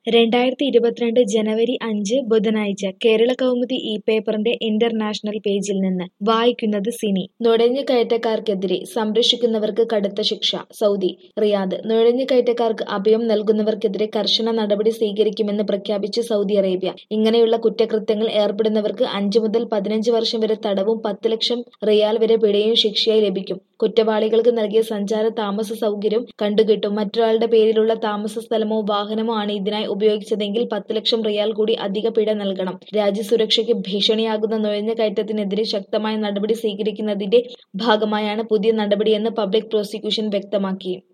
രണ്ടായിരത്തി ഇരുപത്തിരണ്ട് ജനുവരി അഞ്ച് ബുധനാഴ്ച കേരള കൗമുദി ഈ പേപ്പറിന്റെ ഇന്റർനാഷണൽ പേജിൽ നിന്ന് വായിക്കുന്നത് സിനി നുഴഞ്ഞുകയറ്റക്കാർക്കെതിരെ സംരക്ഷിക്കുന്നവർക്ക് കടുത്ത ശിക്ഷ സൗദി റിയാദ് നുഴഞ്ഞുകയറ്റക്കാർക്ക് അഭയം നൽകുന്നവർക്കെതിരെ കർശന നടപടി സ്വീകരിക്കുമെന്ന് പ്രഖ്യാപിച്ച് സൗദി അറേബ്യ ഇങ്ങനെയുള്ള കുറ്റകൃത്യങ്ങൾ ഏർപ്പെടുന്നവർക്ക് അഞ്ചു മുതൽ പതിനഞ്ച് വർഷം വരെ തടവും പത്ത് ലക്ഷം റിയാൽ വരെ പിഴയും ശിക്ഷയായി ലഭിക്കും കുറ്റവാളികൾക്ക് നൽകിയ സഞ്ചാര താമസ സൗകര്യം കണ്ടുകിട്ടും മറ്റൊരാളുടെ പേരിലുള്ള താമസ സ്ഥലമോ വാഹനമോ ആണ് ഇതിനായി ഉപയോഗിച്ചതെങ്കിൽ പത്ത് ലക്ഷം റിയാൽ കൂടി അധിക പിഴ നൽകണം രാജ്യസുരക്ഷയ്ക്ക് ഭീഷണിയാകുന്ന നുഴഞ്ഞുകയറ്റത്തിനെതിരെ ശക്തമായ നടപടി സ്വീകരിക്കുന്നതിന്റെ ഭാഗമായാണ് പുതിയ നടപടിയെന്ന് പബ്ലിക് പ്രോസിക്യൂഷൻ വ്യക്തമാക്കി